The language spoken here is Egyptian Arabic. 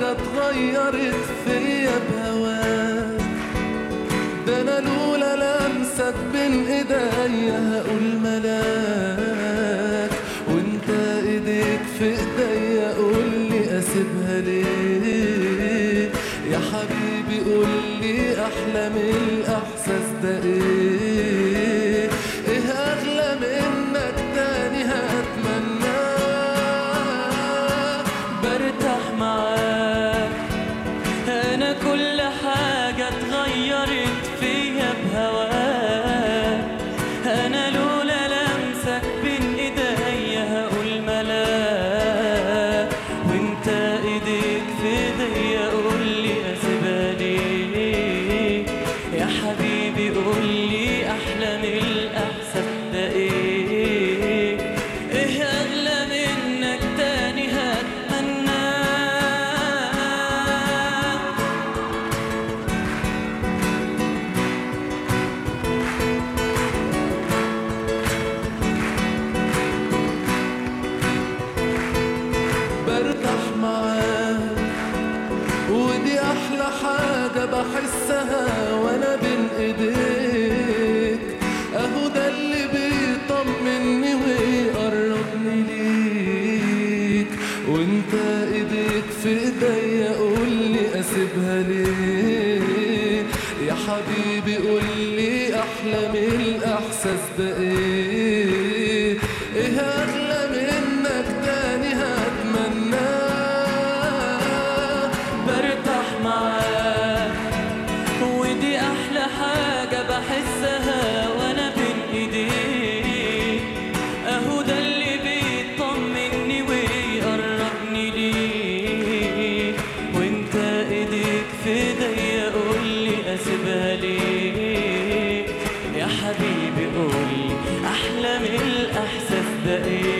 حاجة اتغيرت فيا بهواك ده انا لولا لمسك بين ايديا هقول ملاك وانت ايديك في ايديا قول لي اسيبها ليه يا حبيبي قول لي احلى من الاحساس ده ايه ايه اغلى منك تاني هتمناه برتاح معاك انا كل حاجة اتغيرت فيا بهواك انا لولا لمسك بين ايديا هقول ملاك وانت ايديك في ايديا قول لي اسيبها ليه يا حبيبي قول لي احلى من الاحساس ده ايه ايه اغلى منك تاني هتمناه برتاح معاك ودي احلى حاجة بحسها وانا بين ايديك اهو ده اللي بيطمني ويقربني ليك وانت ايديك في ايديا قول لي اسيبها ليه يا حبيبي قول لي احلى من الاحساس ده ايه ايه اغلى منك تاني هتمناه برتاح معاك ودي احلى حاجة بحسها وانا بين ايديك اهو ده اللي بيطمني ويقربني ليك وانت ايديك في ايديا قول لي اسيبها ليه يا حبيبي قول لي احلى من الاحساس ده ايه